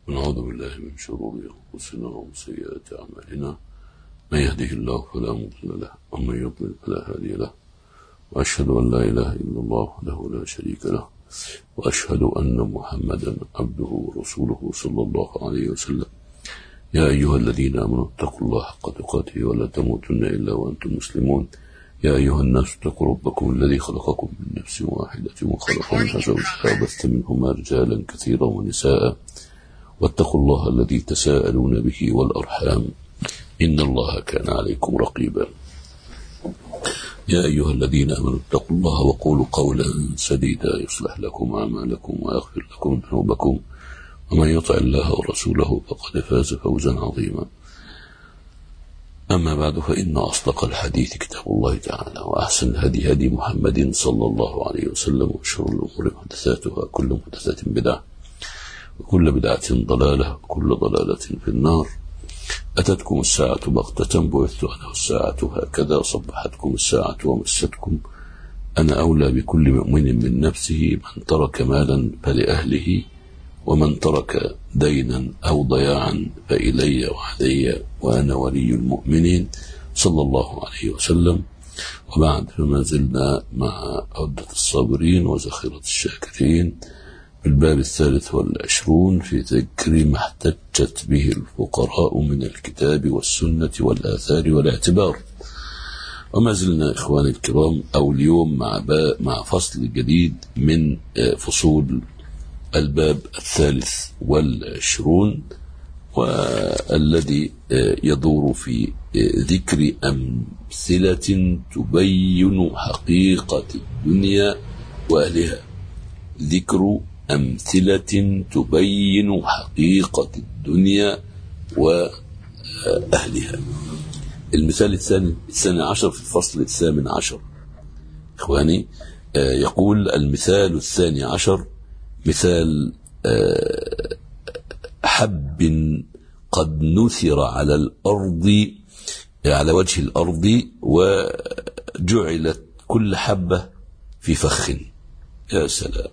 ونعوذ بالله من شرور أنفسنا ومن سيئات أعمالنا من يهده الله فلا مضل له ومن يضلل فلا هادي له وأشهد أن لا إله إلا الله وحده لا شريك له وأشهد أن محمدا عبده ورسوله صلى الله عليه وسلم يا أيها الذين آمنوا اتقوا الله حق تقاته ولا تموتن إلا وأنتم مسلمون يا أيها الناس اتقوا ربكم الذي خلقكم من نفس واحدة وخلق منها زوجها وبث منهما رجالا كثيرا ونساء واتقوا الله الذي تساءلون به والأرحام إن الله كان عليكم رقيبا يا أيها الذين آمنوا اتقوا الله وقولوا قولا سديدا يصلح لكم أعمالكم ويغفر لكم ذنوبكم ومن يطع الله ورسوله فقد فاز فوزا عظيما أما بعد فإن أصدق الحديث كتاب الله تعالى وأحسن الهدي هدي محمد صلى الله عليه وسلم وشر الأمور محدثاتها كل محدثة بدعة وكل بدعة ضلالة وكل ضلالة في النار أتتكم الساعة بغتة بعثت أنا والساعة هكذا صبحتكم الساعة ومستكم أنا أولى بكل مؤمن من نفسه من ترك مالا فلأهله ومن ترك دينا أو ضياعا فإلي وعلي وأنا ولي المؤمنين صلى الله عليه وسلم وبعد فما زلنا مع عدة الصابرين وذخيرة الشاكرين في الباب الثالث والعشرون في ذكر ما احتجت به الفقراء من الكتاب والسنة والآثار والاعتبار وما زلنا إخواني الكرام أو اليوم مع, مع فصل جديد من فصول الباب الثالث والعشرون والذي يدور في ذكر أمثلة تبين حقيقة الدنيا وأهلها ذكر أمثلة تبين حقيقة الدنيا وأهلها المثال الثاني الثاني عشر في الفصل الثامن عشر إخواني يقول المثال الثاني عشر مثال حب قد نثر على الأرض على وجه الأرض وجعلت كل حبة في فخ يا سلام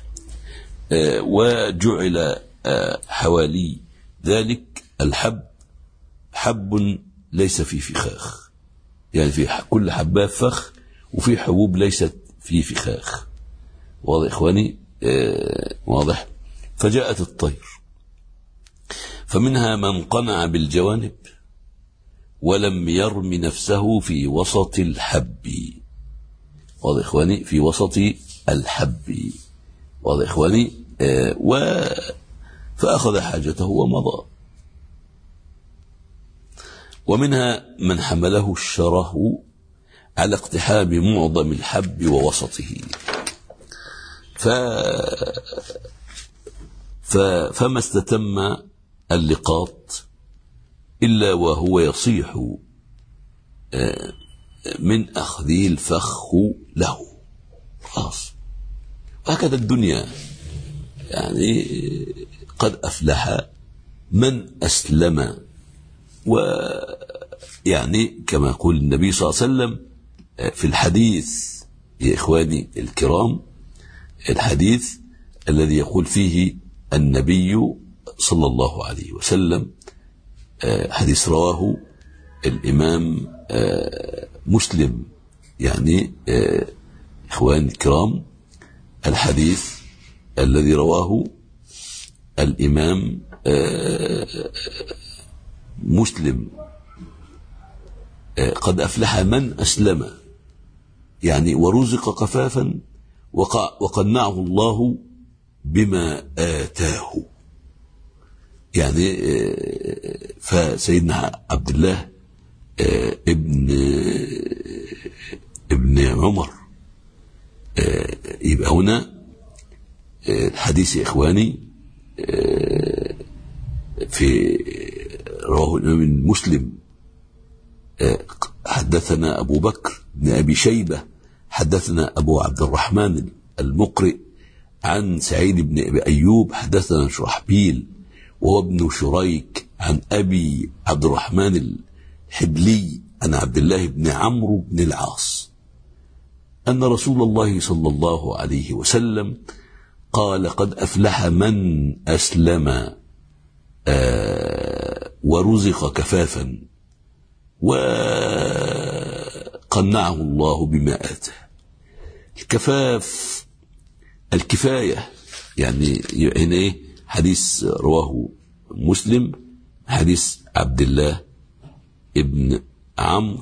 وجعل حوالي ذلك الحب حب ليس فيه فخاخ يعني في كل حبة فخ وفي حبوب ليست في فخاخ واضح إخواني واضح فجاءت الطير فمنها من قنع بالجوانب ولم يرم نفسه في وسط الحب واضح إخواني في وسط الحب واضح إخواني آه و فأخذ حاجته ومضى ومنها من حمله الشره على اقتحام معظم الحب ووسطه ف... ف... فما استتم اللقاط إلا وهو يصيح من أخذه الفخ له خلاص وهكذا الدنيا يعني قد أفلح من أسلم ويعني كما يقول النبي صلى الله عليه وسلم في الحديث يا إخواني الكرام الحديث الذي يقول فيه النبي صلى الله عليه وسلم حديث رواه الإمام مسلم يعني إخواني الكرام الحديث الذي رواه الإمام مسلم قد أفلح من أسلم يعني ورزق كفافا وقنعه الله بما آتاه يعني فسيدنا عبد الله ابن ابن عمر يبقى هنا الحديث يا إخواني في رواه الإمام مسلم حدثنا أبو بكر بن أبي شيبة حدثنا أبو عبد الرحمن المقرئ عن سعيد بن أبي أيوب حدثنا شرحبيل وهو ابن شريك عن أبي عبد الرحمن الحبلي عن عبد الله بن عمرو بن العاص أن رسول الله صلى الله عليه وسلم قال قد أفلح من أسلم آه ورزق كفافا وقنعه الله بما آتاه الكفاف الكفاية يعني هنا ايه حديث رواه مسلم حديث عبد الله ابن عمرو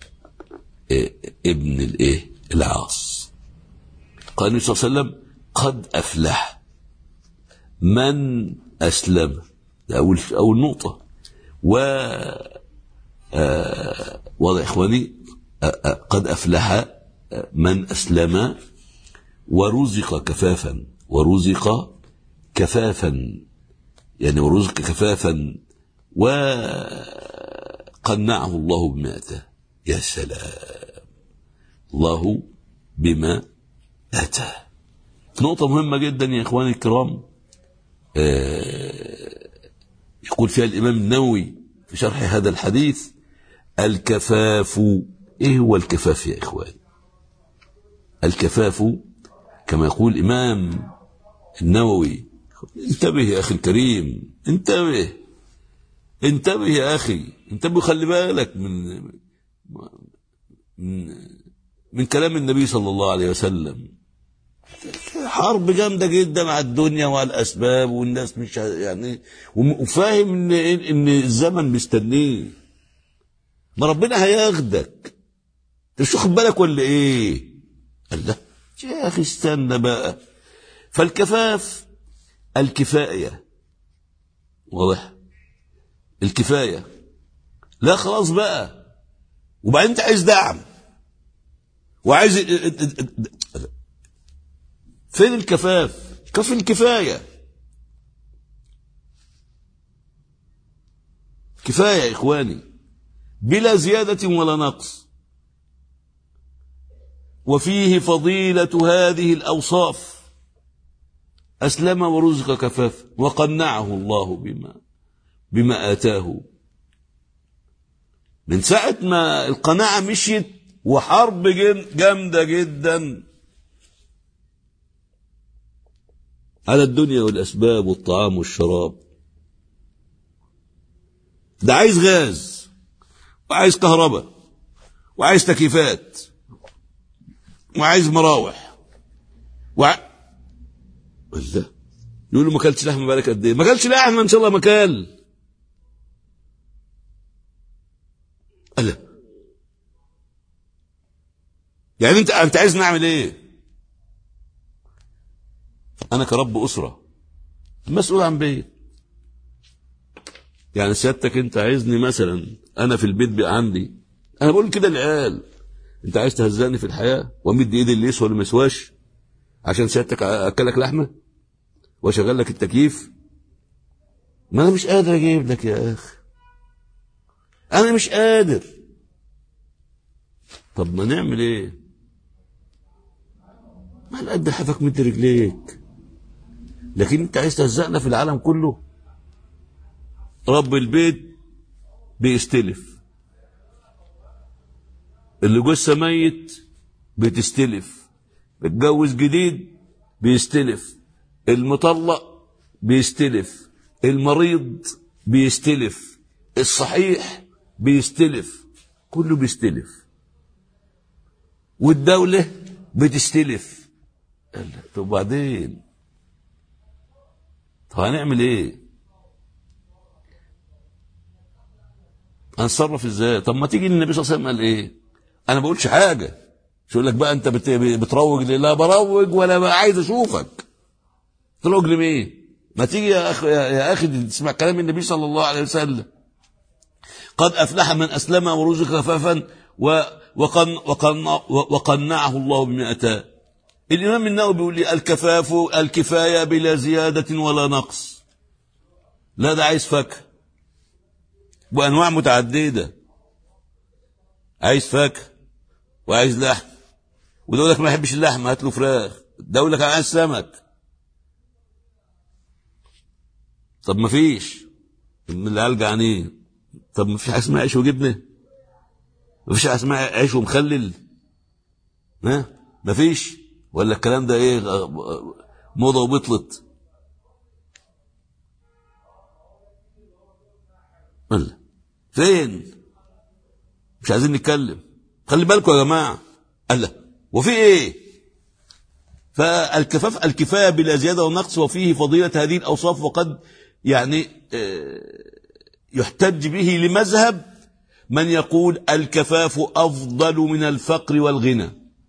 ابن الايه العاص قال النبي صلى الله عليه وسلم قد افلح من اسلم ده اول اول نقطه و آه واضح اخواني آه آه قد افلح من اسلم ورزق كفافا ورزق كفافا يعني ورزق كفافا وقنعه الله بما اتاه يا سلام الله بما اتاه نقطة مهمة جدا يا اخواني الكرام آه يقول فيها الامام النووي في شرح هذا الحديث الكفاف ايه هو الكفاف يا اخواني الكفاف كما يقول الامام النووي انتبه يا اخي الكريم انتبه انتبه يا اخي انتبه خلي بالك من من من كلام النبي صلى الله عليه وسلم حرب جامده جدا على الدنيا وعلى الاسباب والناس مش يعني وفاهم ان ان الزمن مستنيه ما ربنا هياخدك انت مش واخد بالك ولا ايه؟ قال لا يا اخي استنى بقى فالكفاف الكفايه واضح الكفايه لا خلاص بقى وبعدين انت عايز دعم وعايز فين الكفاف كف الكفايه كفايه يا اخواني بلا زياده ولا نقص وفيه فضيله هذه الاوصاف أسلم ورزق كفاف وقنعه الله بما بما آتاه من ساعة ما القناعة مشيت وحرب جامدة جدا على الدنيا والأسباب والطعام والشراب ده عايز غاز وعايز كهرباء وعايز تكييفات وعايز مراوح وع... الله يقول له ما اكلتش لحمه بالك قد ايه ما اكلتش لحمه ان شاء الله ما كل الله يعني انت انت عايز نعمل ايه انا كرب اسره مسؤول عن بيت يعني سيادتك انت عايزني مثلا انا في البيت بقى عندي انا بقول كده للعيال انت عايز تهزقني في الحياه وامد ايدي اللي يسوى اللي ما يسواش عشان سيادتك اكلك لحمه واشغل لك التكييف ما انا مش قادر اجيب لك يا اخي انا مش قادر طب ما نعمل ايه ما على قد حفك مد رجليك لكن انت عايز تهزقنا في العالم كله رب البيت بيستلف اللي جثه ميت بتستلف اتجوز جديد بيستلف المطلق بيستلف المريض بيستلف الصحيح بيستلف كله بيستلف والدولة بتستلف طب وبعدين طب هنعمل ايه هنتصرف ازاي طب ما تيجي النبي صلى الله عليه وسلم قال ايه انا ما بقولش حاجه مش يقول لك بقى انت بت... بتروج ليه لا بروج ولا بقى عايز اشوفك تروج لمين ما تيجي يا اخي يا اخي تسمع كلام النبي صلى الله عليه وسلم قد افلح من اسلم ورزق خفافا و... وقن... وقن... وقنعه الله بما اتاه الامام النووي بيقول لي الكفاف الكفايه بلا زياده ولا نقص لا ده عايز فاكهه وانواع متعدده عايز فاكهه وعايز لحم وده يقول لك ما يحبش اللحم هات له فراخ ده يقول لك انا عايز سمك طب ما فيش من العيال جعانين طب ما فيش حاجه اسمها عيش وجبنه ما فيش حاجه اسمها عيش ومخلل ها ما فيش ولا الكلام ده ايه موضه وبطلت قال فين مش عايزين نتكلم خلي بالكم يا جماعة قال لا وفي ايه فالكفاف الكفاية بلا زيادة ونقص وفيه فضيلة هذه الأوصاف وقد يعني يحتج به لمذهب من يقول الكفاف أفضل من الفقر والغنى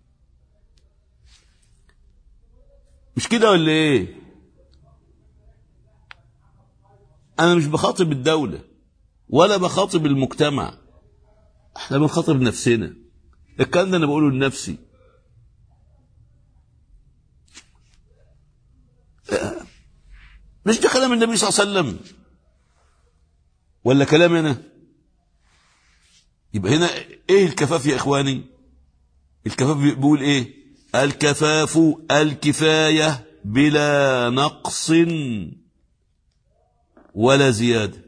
مش كده ولا ايه انا مش بخاطب الدولة ولا بخاطب المجتمع احنا بنخاطب نفسنا الكلام ده انا بقوله لنفسي مش ده كلام النبي صلى الله عليه وسلم ولا كلامي انا يبقى هنا ايه الكفاف يا اخواني الكفاف بيقول ايه الكفاف الكفاية بلا نقص ولا زيادة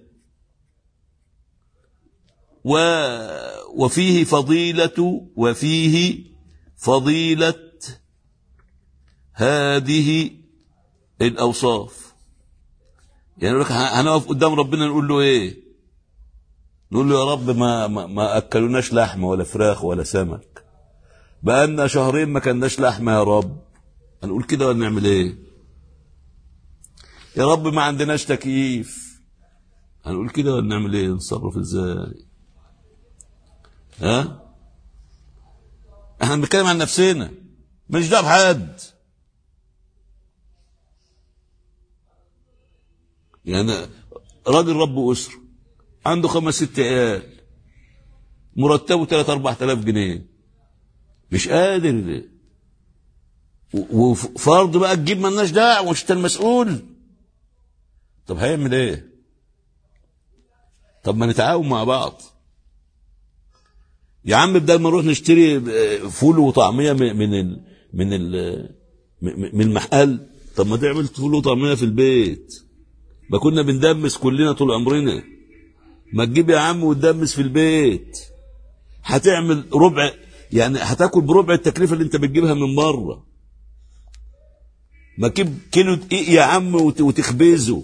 و وفيه فضيلة وفيه فضيلة هذه الأوصاف يعني لك هنقف قدام ربنا نقول له ايه نقول له يا رب ما ما, ما اكلوناش لحمه ولا فراخ ولا سمك بقالنا شهرين ما كلناش لحمه يا رب هنقول كده ولا نعمل ايه يا رب ما عندناش تكييف هنقول كده ولا نعمل ايه نتصرف ازاي ها احنا بنتكلم عن نفسنا مش دعوه بحد يعني راجل رب اسره عنده خمس ست عيال مرتبه 3 4000 جنيه مش قادر وفرض بقى تجيب مالناش داعي ومش انت المسؤول طب هيعمل ايه طب ما نتعاون مع بعض يا عم بدل ما نروح نشتري فول وطعميه من ال من ال من المحل طب ما تعمل فول وطعميه في البيت ما كنا بندمس كلنا طول عمرنا ما تجيب يا عم وتدمس في البيت هتعمل ربع يعني هتاكل بربع التكلفه اللي انت بتجيبها من بره ما تجيب كيلو دقيق يا عم وتخبزه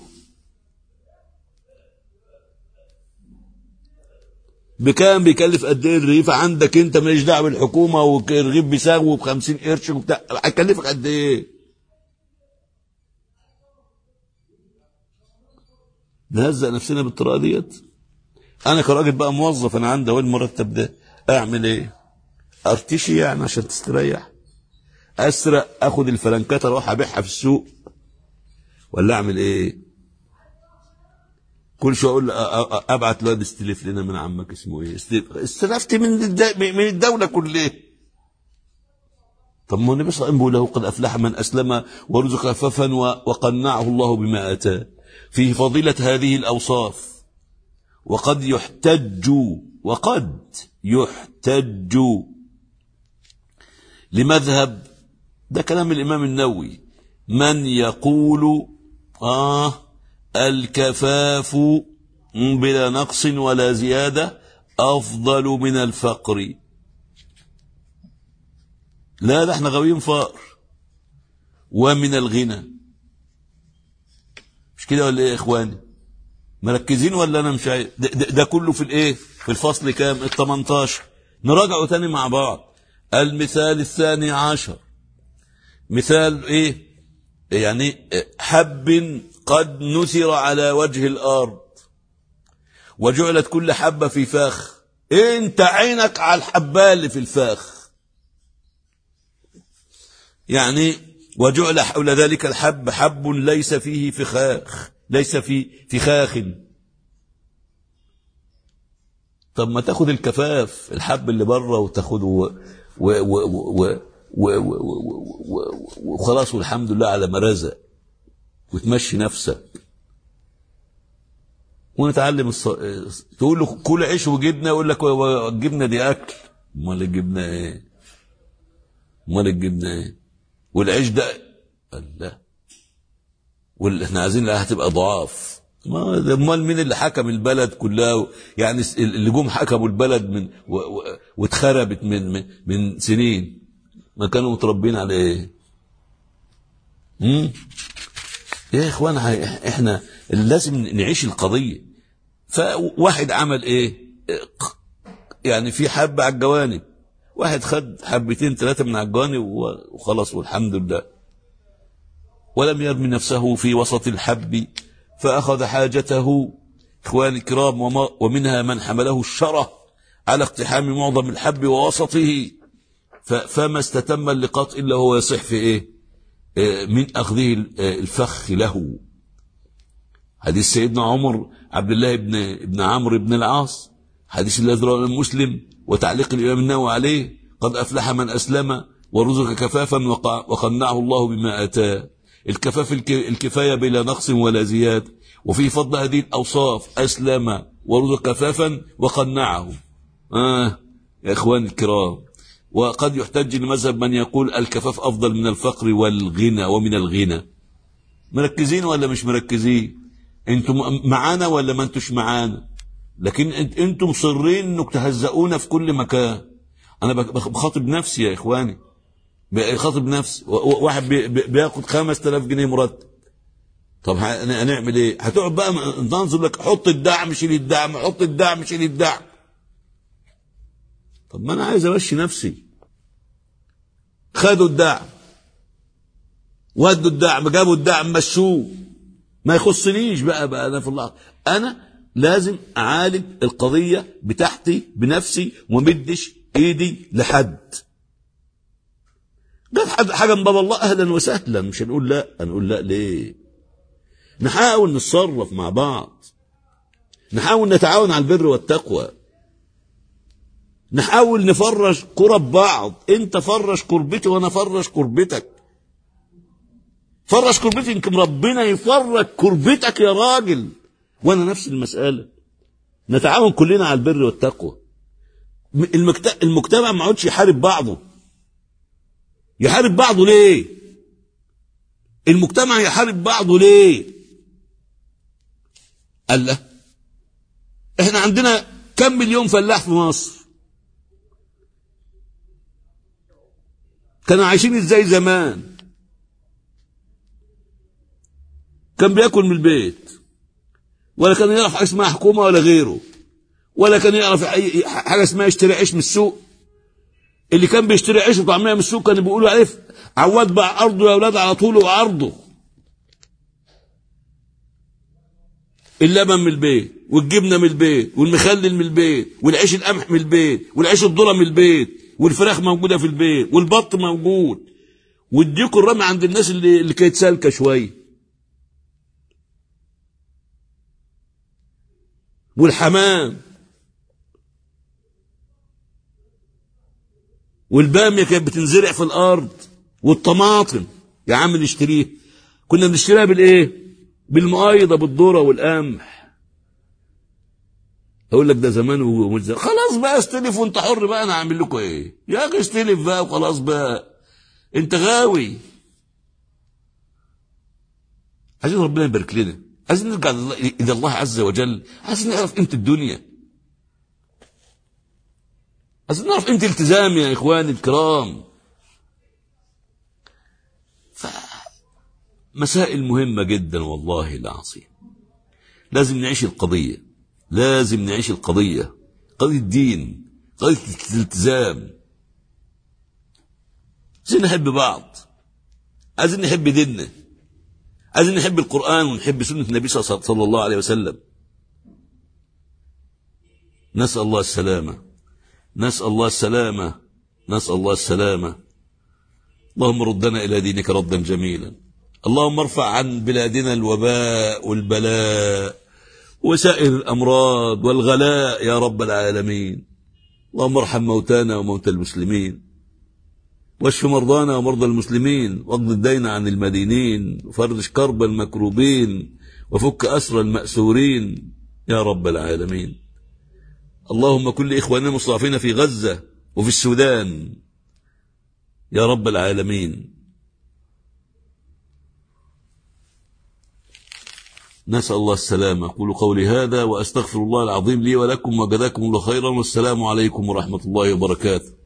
بكام بيكلف قد ايه الرغيف عندك انت ماليش دعوه بالحكومه والرغيف بيساوي ب 50 قرش وبتاع هيكلفك قد ايه؟ نهزق نفسنا بالطريقه ديت انا كراجل بقى موظف انا عندي اهو المرتب ده اعمل ايه؟ ارتشي يعني عشان تستريح اسرق اخد الفلنكات اروح ابيعها في السوق ولا اعمل ايه؟ كل شويه اقول ابعت الواد استلف لنا من عمك اسمه ايه؟ استلفت من من الدوله كلها طب ما النبي صلى الله عليه وسلم له قد افلح من اسلم ورزق خففا وقنعه الله بما اتاه فيه فضيله هذه الاوصاف وقد يحتج وقد يحتج لمذهب ده كلام الامام النووي من يقول اه الكفاف بلا نقص ولا زيادة أفضل من الفقر لا ده احنا غاويين فقر ومن الغنى مش كده ولا ايه يا اخواني مركزين ولا انا مش عايز ده, ده, ده كله في الايه في الفصل كام ال 18 نراجعه تاني مع بعض المثال الثاني عشر مثال ايه يعني حب قد نثر على وجه الارض وجعلت كل حبه في فاخ انت عينك على الحبه اللي في الفاخ يعني وجعل حول ذلك الحب حب ليس فيه فخاخ ليس في فخاخ طب ما تاخد الكفاف الحب اللي بره وتاخده وخلاص والحمد لله على ما رزق وتمشي نفسك ونتعلم الص... تقول له كل عيش وجبنه يقول لك الجبنه دي اكل امال الجبنه ايه امال الجبنه ايه والعيش ده قال لا واللي احنا عايزين لها هتبقى ضعاف ما امال مين اللي حكم البلد كلها يعني اللي جم حكموا البلد من و... و... واتخربت من من, من سنين ما كانوا متربين على ايه امم يا اخوان احنا لازم نعيش القضيه فواحد عمل ايه يعني في حبة على الجوانب واحد خد حبتين ثلاثة من على الجوانب وخلاص والحمد لله ولم يرمي نفسه في وسط الحب فأخذ حاجته إخواني الكرام ومنها من حمله الشره على اقتحام معظم الحب ووسطه فما استتم اللقاط إلا هو يصح في إيه من أخذه الفخ له حديث سيدنا عمر عبد الله بن ابن عمرو بن العاص حديث الذي رواه مسلم وتعليق الإمام النووي عليه قد أفلح من أسلم ورزق كفافا وقنعه الله بما آتاه الكفاف الكفاية بلا نقص ولا زياد وفي فضل هذه الأوصاف أسلم ورزق كفافا وقنعه آه يا إخوان الكرام وقد يحتج لمذهب من يقول الكفاف أفضل من الفقر والغنى ومن الغنى مركزين ولا مش مركزين انتم معانا ولا ما انتوش معانا لكن انتم مصرين انك تهزقونا في كل مكان انا بخاطب نفسي يا اخواني بخاطب نفسي واحد بياخد 5000 جنيه مرتب طب هنعمل ايه هتقعد بقى تنظر لك حط الدعم شيل الدعم حط الدعم شيل الدعم طب ما انا عايز امشي نفسي خدوا الدعم ودوا الدعم جابوا الدعم مشوه ما يخصنيش بقى بقى انا في الله انا لازم اعالج القضيه بتاعتي بنفسي ومدش ايدي لحد جت حد حاجه من باب الله اهلا وسهلا مش هنقول لا هنقول لا ليه نحاول نتصرف مع بعض نحاول نتعاون على البر والتقوى نحاول نفرش كرب بعض انت فرش كربتي وانا فرش كربتك فرش كربتي يمكن ربنا يفرج كربتك يا راجل وانا نفس المسألة نتعاون كلنا على البر والتقوى المجتمع ما عودش يحارب بعضه يحارب بعضه ليه المجتمع يحارب بعضه ليه قال له احنا عندنا كم مليون فلاح في مصر كانوا عايشين ازاي زمان كان بياكل من البيت ولا كان يعرف حاجه اسمها حكومه ولا غيره ولا كان يعرف اي حاجه اسمها يشتري عيش من السوق اللي كان بيشتري عيش وطعميه من السوق كانوا بيقولوا عليه عواد باع ارضه يا اولاد على طوله وعرضه اللبن من البيت والجبنه من البيت والمخلل من البيت والعيش القمح من البيت والعيش الذره من البيت والفراخ موجوده في البيت والبط موجود والديك الرمي عند الناس اللي اللي كانت سالكه شويه والحمام والباميه كانت بتنزرع في الارض والطماطم يا عم نشتريها كنا بنشتريها بالايه بالمؤيضه بالذره والقمح اقول لك ده زمان ومش زمان خلاص بقى استلف وانت حر بقى انا هعمل لكم ايه يا اخي استلف بقى وخلاص بقى انت غاوي عايزين ربنا يبارك لنا عايزين نرجع الى الله عز وجل عايزين نعرف قيمه الدنيا عايزين نعرف قيمه الالتزام يا اخواني الكرام مسائل مهمة جدا والله العظيم لازم نعيش القضية لازم نعيش القضية قضية الدين قضية الالتزام عايزين نحب بعض عايزين نحب ديننا عايزين نحب القرآن ونحب سنة النبي صلى الله عليه وسلم نسأل الله السلامة نسأل الله السلامة نسأل الله السلامة اللهم ردنا إلى دينك ردا جميلا اللهم ارفع عن بلادنا الوباء والبلاء وسائر الأمراض والغلاء يا رب العالمين اللهم ارحم موتانا وموتى المسلمين واشف مرضانا ومرضى المسلمين واقض الدين عن المدينين وفرج كرب المكروبين وفك أسر المأسورين يا رب العالمين اللهم كل إخواننا المستضعفين في غزة وفي السودان يا رب العالمين نسأل الله السلامة أقول قولي هذا وأستغفر الله العظيم لي ولكم وجزاكم الله خيرا والسلام عليكم ورحمة الله وبركاته